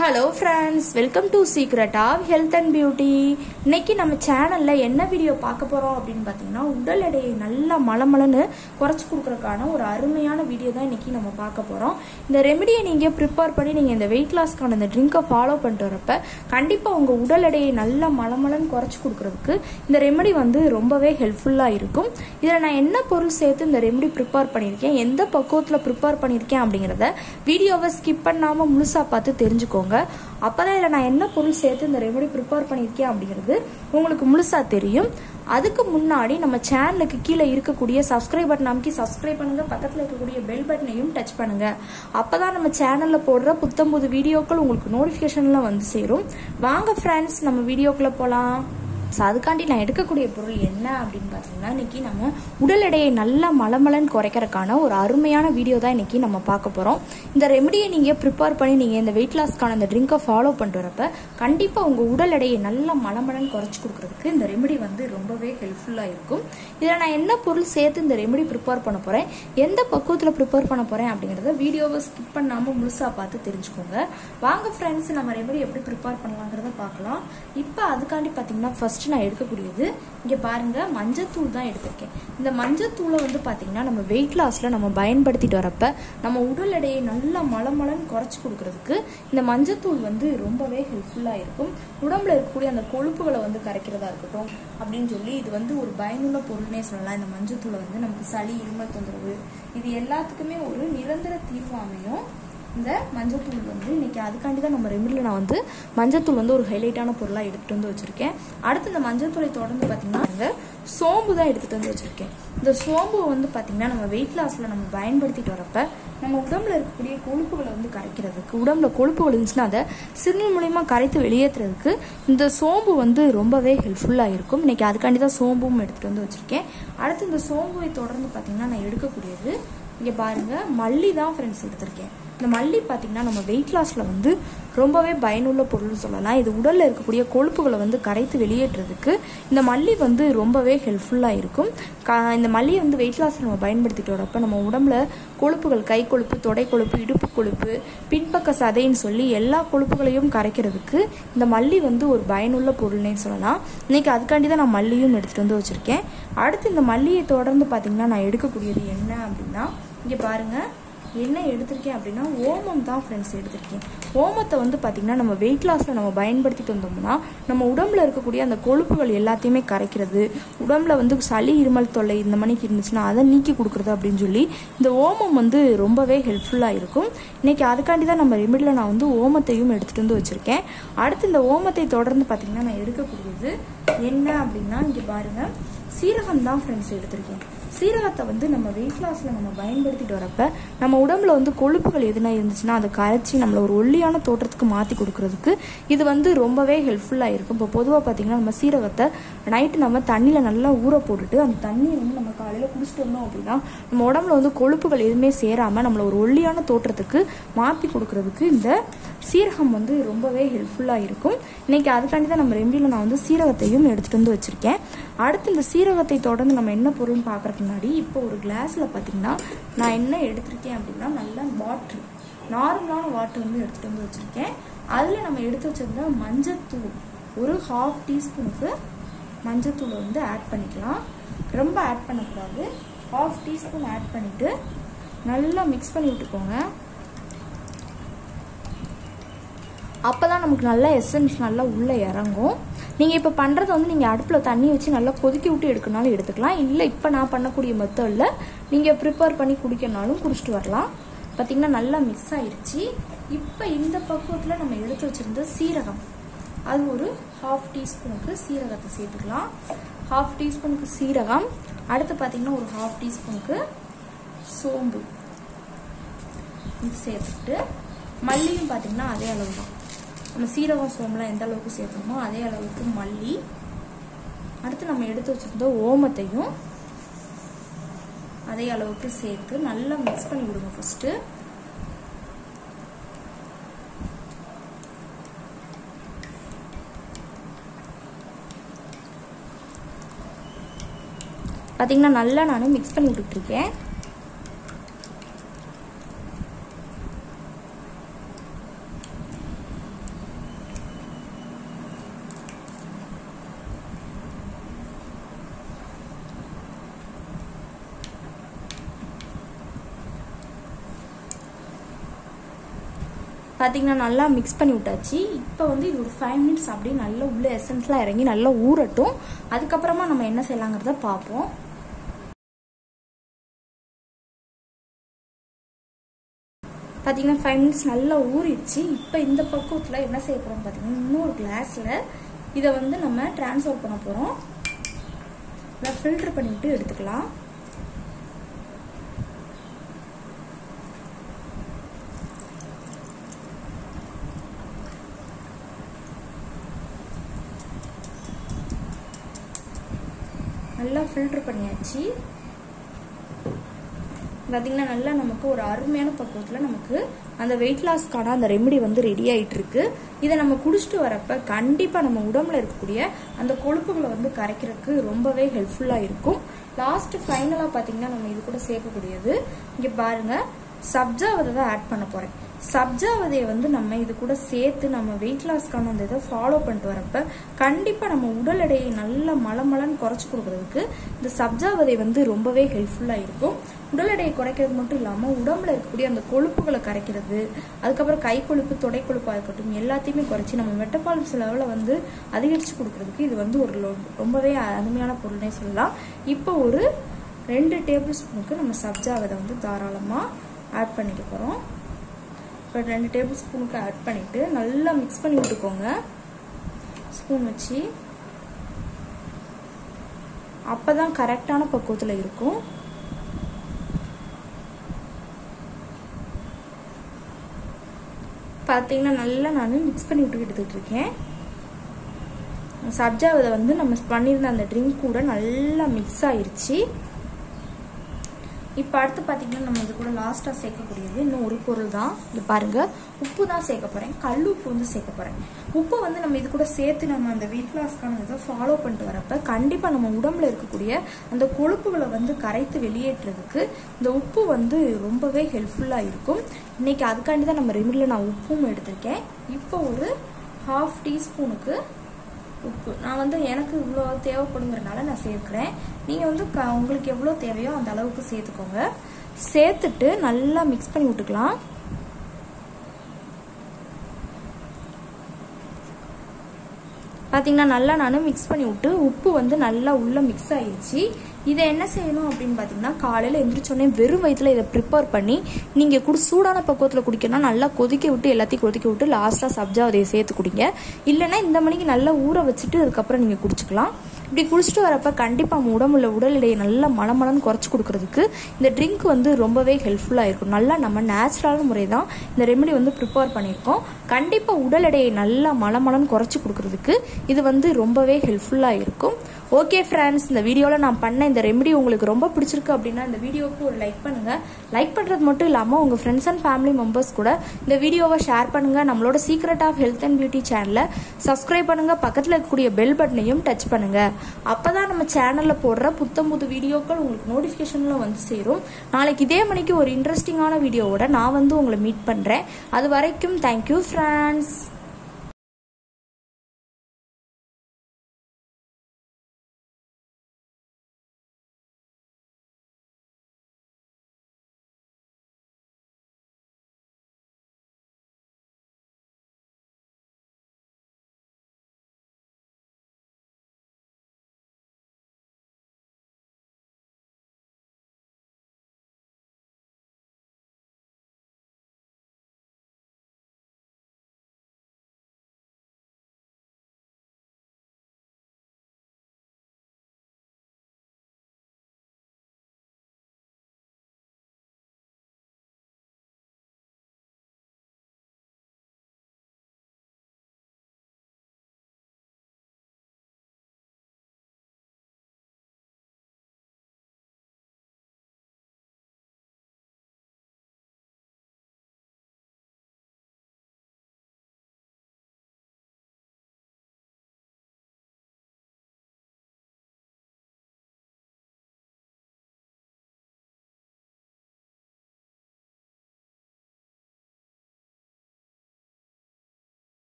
hello friends welcome to secret of health and beauty இன்னைக்கு நம்ம சேனலில் என்ன வீடியோ பார்க்க போகிறோம் அப்படின்னு பார்த்தீங்கன்னா உடல் எடையை நல்லா மலமலன்னு குறைச்சி கொடுக்குறதுக்கான ஒரு அருமையான வீடியோ தான் இன்னைக்கு நம்ம பார்க்க போகிறோம் இந்த ரெமெடியை நீங்கள் ப்ரிப்பேர் பண்ணி நீங்கள் இந்த வெயிட் லாஸ்க்கான இந்த ட்ரிங்கை ஃபாலோ பண்ணிட்டு வரப்ப கண்டிப்பாக உங்கள் உடல் எடையை நல்லா மலமலன்னு குறைச்சி கொடுக்குறதுக்கு இந்த ரெமெடி வந்து ரொம்பவே ஹெல்ப்ஃபுல்லாக இருக்கும் இதில் நான் என்ன பொருள் சேர்த்து இந்த ரெமெடி ப்ரிப்பேர் பண்ணியிருக்கேன் எந்த பக்குவத்தில் ப்ரிப்பேர் பண்ணியிருக்கேன் அப்படிங்கிறத வீடியோவை ஸ்கிப் பண்ணாமல் முழுசாக பார்த்து தெரிஞ்சுக்கோங்க அப்போதான் இதில் நான் என்ன பொருள் சேர்த்து இந்த ரெமெடி ப்ரிப்பேர் பண்ணியிருக்கேன் அப்படிங்கிறது உங்களுக்கு முழுசாக தெரியும் அதுக்கு முன்னாடி நம்ம சேனலுக்கு கீழே இருக்கக்கூடிய சப்ஸ்கிரைப் பட்டன் அமைக்கி சப்ஸ்கிரைப் பண்ணுங்க பக்கத்தில் இருக்கக்கூடிய பெல் பட்டனையும் டச் பண்ணுங்க அப்பதான் நம்ம சேனலில் போடுற புத்தம் புது வீடியோக்கள் உங்களுக்கு நோட்டிஃபிகேஷன்லாம் வந்து சேரும் வாங்க ஃப்ரெண்ட்ஸ் நம்ம வீடியோக்குள்ளே போகலாம் ஸோ அதுக்காண்டி நான் எடுக்கக்கூடிய பொருள் என்ன அப்படின்னு பார்த்தீங்கன்னா இன்னைக்கு நம்ம உடல் எடையை நல்லா மலமலன்னு குறைக்கிறதுக்கான ஒரு அருமையான வீடியோ தான் இன்னைக்கு நம்ம பார்க்க போகிறோம் இந்த ரெமடியை நீங்கள் ப்ரிப்பேர் பண்ணி நீங்கள் இந்த வெயிட் லாஸ்க்கான இந்த ட்ரிங்கை ஃபாலோ பண்ணிட்டு வரப்ப கண்டிப்பாக உங்கள் உடல் எடையை நல்லா மலமலன்னு குறைச்சி கொடுக்குறதுக்கு இந்த ரெமடி வந்து ரொம்பவே ஹெல்ப்ஃபுல்லாக இருக்கும் இதில் நான் என்ன பொருள் சேர்த்து இந்த ரெமடி ப்ரிப்பேர் பண்ண போகிறேன் எந்த பக்குவத்தில் ப்ரிப்பேர் பண்ண போகிறேன் அப்படிங்கிறத வீடியோவை ஸ்கிப் பண்ணாமல் முழுசாக பார்த்து தெரிஞ்சுக்கோங்க வாங்க ஃப்ரெண்ட்ஸ் நம்ம ரெமடி எப்படி ப்ரிப்பேர் பண்ணலாங்கிறத பார்க்கலாம் இப்போ அதுக்காண்டி பார்த்தீங்கன்னா ஃபர்ஸ்ட் நான் எடுக்கக்கூடியது இங்கே பாருங்க மஞ்சத்தூள் தான் எடுத்திருக்கேன் இந்த மஞ்சத்தூளை வந்து பார்த்தீங்கன்னா நம்ம வெயிட் லாஸில் நம்ம பயன்படுத்திட்டு வரப்ப நம்ம உடல் எடையை நல்லா மலமலன்னு குறைச்சி கொடுக்கறதுக்கு இந்த மஞ்சத்தூள் வந்து ரொம்பவே ஹெல்ப்ஃபுல்லாக இருக்கும் உடம்புல இருக்கக்கூடிய அந்த கொழுப்புகளை வந்து கரைக்கிறதா இருக்கட்டும் அப்படின்னு சொல்லி இது வந்து ஒரு பயனுள்ள பொருள்னே சொல்லலாம் இந்த மஞ்சத்தூளை வந்து நமக்கு சளி இருமல் தொந்தரவு இது எல்லாத்துக்குமே ஒரு நிரந்தர தீர்வு அமையும் இந்த மஞ்சத்தூள் வந்து இன்னைக்கு அதுக்காண்டி தான் நம்ம ரெமிடியில் நான் வந்து மஞ்சத்தூள் வந்து ஒரு ஹைலைட்டான பொருளாக எடுத்துகிட்டு வந்து வச்சுருக்கேன் அடுத்து இந்த மஞ்சத்தூளை தொடர்ந்து பார்த்தீங்கன்னா இந்த சோம்பு தான் எடுத்துகிட்டு வந்து வச்சுருக்கேன் இந்த சோம்பு வந்து பார்த்தீங்கன்னா நம்ம வெயிட் லாஸில் நம்ம பயன்படுத்திட்டு வரப்ப நம்ம உடம்புல இருக்கக்கூடிய கொழுப்புகளை வந்து கரைக்கிறதுக்கு உடம்புல கொழுப்புகள் இருந்துச்சுன்னா அதை சிறுநீர் மூலியமாக கரைத்து வெளியேற்றுறதுக்கு இந்த சோம்பு வந்து ரொம்பவே ஹெல்ப்ஃபுல்லாக இருக்கும் இன்னைக்கு அதுக்காண்டி தான் சோம்பும் எடுத்துகிட்டு வந்து வச்சுருக்கேன் அடுத்து இந்த சோம்புவை தொடர்ந்து பார்த்தீங்கன்னா நான் எடுக்கக்கூடியது இங்கே பாருங்க மல்லி தான் ஃப்ரெண்ட்ஸ் எடுத்திருக்கேன் இந்த மல்லி பார்த்தீங்கன்னா நம்ம வெயிட் லாஸில் வந்து ரொம்பவே பயனுள்ள பொருள்னு சொல்லலாம் இது உடலில் இருக்கக்கூடிய கொழுப்புகளை வந்து கரைத்து வெளியேற்றுறதுக்கு இந்த மல்லி வந்து ரொம்பவே ஹெல்ப்ஃபுல்லாக இருக்கும் க இந்த மல்லியை வந்து வெயிட் லாஸில் நம்ம பயன்படுத்திட்டு வரப்ப நம்ம உடம்புல கொழுப்புகள் கை கொழுப்பு தொடை கொழுப்பு இடுப்பு கொழுப்பு பின்பக்க சதைன்னு சொல்லி எல்லா கொழுப்புகளையும் கரைக்கிறதுக்கு இந்த மல்லி வந்து ஒரு பயனுள்ள பொருள்னே சொல்லலாம் இன்னைக்கு அதுக்காண்டி தான் நான் மல்லியும் எடுத்துகிட்டு வந்து வச்சுருக்கேன் அடுத்து இந்த மல்லியை தொடர்ந்து பார்த்தீங்கன்னா நான் எடுக்கக்கூடியது என்ன அப்படின்னா இங்கே பாருங்கள் என்ன எடுத்திருக்கேன் அப்படின்னா ஓமம் தான் ஃப்ரெண்ட்ஸ் எடுத்திருக்கேன் ஓமத்தை வந்து பார்த்திங்கன்னா நம்ம வெயிட் லாஸில் நம்ம பயன்படுத்திட்டு வந்தோம்னா நம்ம உடம்புல இருக்கக்கூடிய அந்த கொழுப்புகள் எல்லாத்தையுமே கரைக்கிறது உடம்புல வந்து சளி இருமல் தொல்லை இந்த மணிக்கு இருந்துச்சுன்னா அதை நீக்கி கொடுக்குறது அப்படின்னு சொல்லி இந்த ஓமம் வந்து ரொம்பவே ஹெல்ப்ஃபுல்லாக இருக்கும் இன்னைக்கு அதுக்காண்டி தான் நம்ம ரெமிடியில் நான் வந்து ஓமத்தையும் எடுத்துகிட்டு வந்து வச்சுருக்கேன் அடுத்து இந்த ஓமத்தை தொடர்ந்து பார்த்திங்கன்னா நான் எடுக்கக்கூடியது என்ன அப்படின்னா இங்கே பாருங்கள் சீரகம் தான் ஃப்ரெண்ட்ஸ் எடுத்திருக்கேன் சீரகத்தை வந்து நம்ம வெயிட் லாஸில் நம்ம பயன்படுத்திட்டு வரப்ப நம்ம உடம்புல வந்து கொழுப்புகள் எதுனா இருந்துச்சுன்னா அதை கரைச்சி நம்மளை ஒரு ஒல்லியான தோற்றத்துக்கு மாற்றி கொடுக்கறதுக்கு இது வந்து ரொம்பவே ஹெல்ப்ஃபுல்லாக இருக்கும் இப்போ பொதுவாக பார்த்தீங்கன்னா நம்ம சீரகத்தை நைட்டு நம்ம தண்ணியில் நல்லா ஊற போட்டுட்டு அந்த தண்ணியை வந்து நம்ம காலையில் குடிச்சிட்டு வந்தோம் அப்படின்னா நம்ம உடம்புல வந்து கொழுப்புகள் எதுவுமே சேராமல் நம்மளை ஒரு ஒல்லியான தோற்றத்துக்கு மாற்றி கொடுக்கறதுக்கு இந்த சீரகம் வந்து ரொம்பவே ஹெல்ப்ஃபுல்லாக இருக்கும் இன்னைக்கு அதுக்காண்டி தான் நம்ம ரெம்பியில் நான் வந்து சீரகத்தையும் எடுத்துகிட்டு வந்து வச்சுருக்கேன் அடுத்து இந்த சீரகத்தை தொடர்ந்து நம்ம என்ன பொருள்னு பார்க்குறதுக்கு முன்னாடி இப்போ ஒரு கிளாஸில் பார்த்தீங்கன்னா நான் என்ன எடுத்திருக்கேன் அப்படின்னா நல்ல வாட்ரு நார்மலான வாட்டர் வந்து எடுத்துகிட்டு வந்து வச்சுருக்கேன் அதில் நம்ம எடுத்து வச்சிருந்த மஞ்சத்தூள் ஒரு ஹாஃப் டீஸ்பூனுக்கு மஞ்சத்தூளை வந்து ஆட் பண்ணிக்கலாம் ரொம்ப ஆட் பண்ணக்கூடாது ஹாஃப் டீஸ்பூன் ஆட் பண்ணிவிட்டு நல்லா மிக்ஸ் பண்ணி விட்டுக்கோங்க அப்போ தான் நமக்கு நல்லா எசன்ஸ் நல்லா உள்ளே இறங்கும் நீங்கள் இப்போ பண்ணுறது வந்து நீங்கள் அடுப்பில் தண்ணி வச்சு நல்லா கொதிக்க விட்டு எடுக்கனாலும் எடுத்துக்கலாம் இல்லை இப்போ நான் பண்ணக்கூடிய மெத்தடில் நீங்கள் ப்ரிப்பேர் பண்ணி குடிக்கனாலும் குடிச்சிட்டு வரலாம் பார்த்திங்கன்னா நல்லா மிக்ஸ் ஆயிடுச்சு இப்போ இந்த பக்குவத்தில் நம்ம எடுத்து வச்சுருந்த சீரகம் அது ஒரு ஹாஃப் டீஸ்பூனுக்கு சீரகத்தை சேர்த்துக்கலாம் ஹாஃப் டீஸ்பூனுக்கு சீரகம் அடுத்து பார்த்திங்கன்னா ஒரு ஹாஃப் டீஸ்பூனுக்கு சோம்பு இது சேர்த்துட்டு மல்லியும் பார்த்திங்கன்னா அதே அளவு தான் நம்ம சீரகம் சோம்பெலாம் எந்த அளவுக்கு சேர்த்தோமோ அதே அளவுக்கு மல்லி அடுத்து நம்ம எடுத்து வச்சிருந்த ஓமத்தையும் அதே அளவுக்கு சேர்த்து நல்லா மிக்ஸ் பண்ணி விடுங்க ஃபர்ஸ்ட் பார்த்தீங்கன்னா நல்லா நான் மிக்ஸ் பண்ணி விட்டுட்டு இருக்கேன் பார்த்தீங்கன்னா நல்லா மிக்ஸ் பண்ணி விட்டாச்சு இப்போ வந்து இது ஒரு ஃபைவ் மினிட்ஸ் அப்படியே நல்லா உள்ள எசன்ஸ்லாம் இறங்கி நல்லா ஊறட்டும் அதுக்கப்புறமா நம்ம என்ன செய்யலாங்கிறத பார்ப்போம் பார்த்தீங்கன்னா ஃபைவ் மினிட்ஸ் நல்லா ஊறிடுச்சு இப்போ இந்த பக்குவத்தில் என்ன செய்ய போகிறோம் பார்த்தீங்கன்னா இன்னொரு கிளாஸில் இதை வந்து நம்ம ட்ரான்ஸ்ஃபர் பண்ண போகிறோம் நல்லா ஃபில்டர் பண்ணிவிட்டு எடுத்துக்கலாம் நல்லா ஃபில்டர் பண்ணியாச்சு பார்த்திங்கன்னா நல்லா நமக்கு ஒரு அருமையான பக்குவத்தில் நமக்கு அந்த வெயிட் லாஸ்க்கான அந்த ரெமெடி வந்து ரெடி ஆகிட்டு இருக்கு இதை நம்ம குடிச்சிட்டு வரப்ப கண்டிப்பாக நம்ம உடம்புல இருக்கக்கூடிய அந்த கொழுப்புகளை வந்து கரைக்கிறதுக்கு ரொம்பவே ஹெல்ப்ஃபுல்லாக இருக்கும் லாஸ்ட் ஃபைனலாக பார்த்தீங்கன்னா நம்ம இது கூட சேர்க்கக்கூடியது இங்கே பாருங்க சப்ஜா விதை தான் ஆட் பண்ண போகிறேன் சப்ஜா விதையை வந்து நம்ம இது கூட சேர்த்து நம்ம வெயிட் லாஸ்க்கான அந்த இதை ஃபாலோ பண்ணிட்டு வரப்ப கண்டிப்பாக நம்ம உடல் எடையை நல்ல மலமலன்னு குறைச்சி கொடுக்கறதுக்கு இந்த சப்ஜா விதை வந்து ரொம்பவே ஹெல்ப்ஃபுல்லாக இருக்கும் உடல் எடையை குறைக்கிறது மட்டும் இல்லாமல் உடம்புல இருக்கக்கூடிய அந்த கொழுப்புகளை கரைக்கிறது அதுக்கப்புறம் கை கொழுப்பு தொடை கொழுப்பாக இருக்கட்டும் எல்லாத்தையுமே குறைச்சி நம்ம மெட்டபாலிஸ் லெவலில் வந்து அதிகரித்து கொடுக்கறதுக்கு இது வந்து ஒரு ரொம்பவே அருமையான பொருள்னே சொல்லலாம் இப்போ ஒரு ரெண்டு டேபிள் ஸ்பூனுக்கு நம்ம சப்ஜா விதை வந்து தாராளமாக ஆட் பண்ணிக்க போகிறோம் இப்போ ரெண்டு டேபிள் ஸ்பூனுக்கு ஆட் பண்ணிவிட்டு நல்லா மிக்ஸ் பண்ணி விட்டுக்கோங்க ஸ்பூன் வச்சு அப்போ தான் கரெக்டான பக்குவத்தில் இருக்கும் பார்த்தீங்கன்னா நல்லா நான் மிக்ஸ் பண்ணி விட்டுக்கிட்டு இருக்கேன் சப்ஜா விதை வந்து நம்ம பண்ணியிருந்த அந்த ட்ரிங்க் கூட நல்லா மிக்ஸ் ஆயிருச்சு இப்போ அடுத்து பார்த்தீங்கன்னா நம்ம இது கூட லாஸ்ட்டாக சேர்க்கக்கூடியது இன்னும் ஒரு பொருள் தான் இது பாருங்கள் உப்பு தான் சேர்க்க போகிறேன் கல் உப்பு வந்து சேர்க்க போகிறேன் உப்பு வந்து நம்ம இது கூட சேர்த்து நம்ம அந்த வெயிட் லாஸ்க்கான இதை ஃபாலோ பண்ணிட்டு வரப்ப கண்டிப்பாக நம்ம உடம்புல இருக்கக்கூடிய அந்த கொழுப்புகளை வந்து கரைத்து வெளியேற்றுறதுக்கு இந்த உப்பு வந்து ரொம்பவே ஹெல்ப்ஃபுல்லாக இருக்கும் இன்னைக்கு அதுக்காண்டி தான் நம்ம ரெமிடியில் நான் உப்பும் எடுத்திருக்கேன் இப்போ ஒரு ஹாஃப் டீஸ்பூனுக்கு உப்பு நான் வந்து எனக்கு இவ்வளோ தேவைப்படுங்கிறனால நான் சேர்க்குறேன் நீங்கள் வந்து க உங்களுக்கு எவ்வளோ தேவையோ அந்த அளவுக்கு சேர்த்துக்கோங்க சேர்த்துட்டு நல்லா மிக்ஸ் பண்ணி விட்டுக்கலாம் பார்த்தீங்கன்னா நல்லா நான் மிக்ஸ் பண்ணி விட்டு உப்பு வந்து நல்லா உள்ளே மிக்ஸ் ஆயிடுச்சு இதை என்ன செய்யணும் அப்படின்னு பார்த்தீங்கன்னா காலையில் எந்திரிச்சோடனே வெறும் வயிற்றுல இதை ப்ரிப்பேர் பண்ணி நீங்கள் குடி சூடான பக்குவத்தில் குடிக்கணும்னா நல்லா கொதிக்க விட்டு எல்லாத்தையும் கொதிக்க விட்டு லாஸ்ட்டாக சப்ஜா அதையை சேர்த்து குடிங்க இல்லைன்னா இந்த மணிக்கு நல்லா ஊற வச்சுட்டு அதுக்கப்புறம் நீங்கள் குடிச்சிக்கலாம் இப்படி குடிச்சிட்டு வரப்ப கண்டிப்பாக நம்ம உடம்புல உடல் எடையை நல்லா மலமலன்னு குறைச்சி கொடுக்கறதுக்கு இந்த ட்ரிங்க் வந்து ரொம்பவே ஹெல்ப்ஃபுல்லாக இருக்கும் நல்லா நம்ம நேச்சுரலான முறை தான் இந்த ரெமெடி வந்து ப்ரிப்பேர் பண்ணியிருக்கோம் கண்டிப்பாக உடல் எடையை நல்லா மலமலன்னு குறைச்சி கொடுக்கறதுக்கு இது வந்து ரொம்பவே ஹெல்ப்ஃபுல்லாக இருக்கும் ஓகே ஃப்ரெண்ட்ஸ் இந்த வீடியோவில் நான் பண்ண இந்த ரெமெடி உங்களுக்கு ரொம்ப பிடிச்சிருக்கு அப்படின்னா இந்த வீடியோவுக்கு ஒரு லைக் பண்ணுங்கள் லைக் பண்ணுறது மட்டும் இல்லாமல் உங்கள் ஃப்ரெண்ட்ஸ் அண்ட் ஃபேமிலி மெம்பர்ஸ் கூட இந்த வீடியோவை ஷேர் பண்ணுங்கள் நம்மளோட secret of health and beauty சேனலை சப்ஸ்கிரைப் பண்ணுங்கள் பக்கத்தில் இருக்கக்கூடிய பெல் பட்டனையும் டச் பண்ணுங்கள் அப்போ தான் நம்ம சேனலில் போடுற புத்தம் புது வீடியோக்கள் உங்களுக்கு நோட்டிஃபிகேஷனில் வந்து சேரும் நாளைக்கு இதே மணிக்கு ஒரு இன்ட்ரெஸ்டிங்கான வீடியோவோட நான் வந்து உங்களை மீட் பண்ணுறேன் அது வரைக்கும் தேங்க்யூ ஃப்ரெண்ட்ஸ்